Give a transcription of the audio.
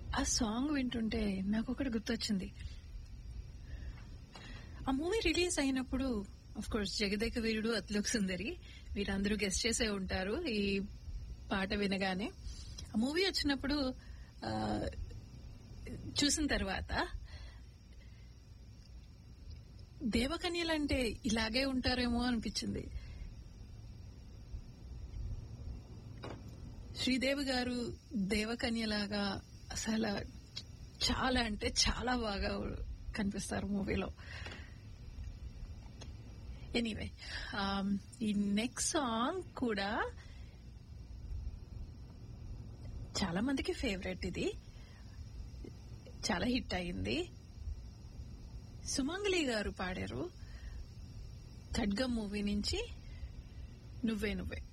ఆ సాంగ్ వింటుంటే నాకు ఒకటి గుర్తొచ్చింది ఆ మూవీ రిలీజ్ అయినప్పుడు అఫ్ కోర్స్ జగదేక వీరుడు అత్లోక్ సుందరి మీరందరూ గెస్ట్ చేసే ఉంటారు ఈ పాట వినగానే ఆ మూవీ వచ్చినప్పుడు ఆ, చూసిన తర్వాత దేవకన్యలంటే ఇలాగే ఉంటారేమో అనిపించింది శ్రీదేవి గారు దేవకన్యలాగా అసలు చాలా అంటే చాలా బాగా కనిపిస్తారు మూవీలో ఎనీవే ఈ నెక్స్ట్ సాంగ్ కూడా చాలా మందికి ఫేవరెట్ ఇది చాలా హిట్ అయింది సుమంగళి గారు పాడారు ఖడ్గం మూవీ నుంచి నువ్వే నువ్వే